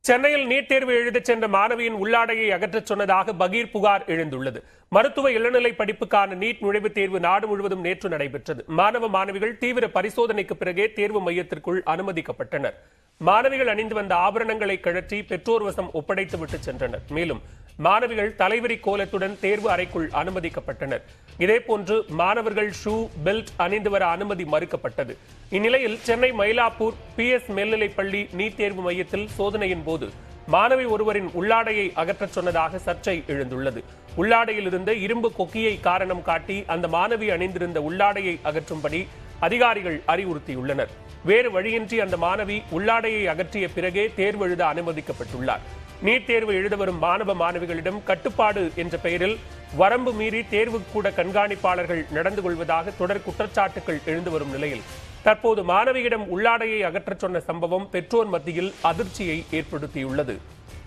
சென்னையில் நீட் தேர்வு எழுதச் சென்ற மாணவியின் உள்ளாடையை அகற்றச் சொன்னதாக பகீர் புகார் எழுந்துள்ளது மருத்துவ இளநிலை படிப்புக்கான நீட் நுழைவுத் தேர்வு நாடு முழுவதும் நேற்று நடைபெற்றது மாணவ மாணவிகள் தீவிர பரிசோதனைக்கு பிறகே தேர்வு மையத்திற்குள் அனுமதிக்கப்பட்டனர் மாணவிகள் அணிந்து வந்த ஆபரணங்களை கழற்றி பெற்றோர் வசம் ஒப்படைத்துவிட்டு சென்றனர் மேலும் மாணவிகள் தலைவரி கோலத்துடன் தேர்வு அறைக்குள் அனுமதிக்கப்பட்டனர் இதேபோன்று மாணவர்கள் ஷூ பெல்ட் அணிந்து வர அனுமதி மறுக்கப்பட்டது இந்நிலையில் சென்னை மயிலாப்பூர் பி எஸ் மேல்நிலைப்பள்ளி நீட் தேர்வு மையத்தில் சோதனையின் போது மாணவி ஒருவரின் உள்ளாடையை அகற்றச் சொன்னதாக சர்ச்சை எழுந்துள்ளது உள்ளாடையில் இருந்த இரும்பு கொக்கியை காரணம் காட்டி அந்த மாணவி அணிந்திருந்த உள்ளாடையை அகற்றும்படி அதிகாரிகள் அறிவுறுத்தியுள்ளனர் வேறு வழியின்றி அந்த மாணவி உள்ளாடையை அகற்றிய பிறகே தேர்வு எழுத அனுமதிக்கப்பட்டுள்ளார் நீட் தேர்வு எழுத வரும் மாணவ மாணவிகளிடம் கட்டுப்பாடு என்ற பெயரில் வரம்பு மீறி தேர்வு கூட கண்காணிப்பாளர்கள் நடந்து கொள்வதாக தொடர் குற்றச்சாட்டுகள் எழுந்து வரும் நிலையில் தற்போது மாணவியிடம் உள்ளாடையை அகற்றச் சொன்ன சம்பவம் பெற்றோர் மத்தியில் அதிர்ச்சியை ஏற்படுத்தியுள்ளது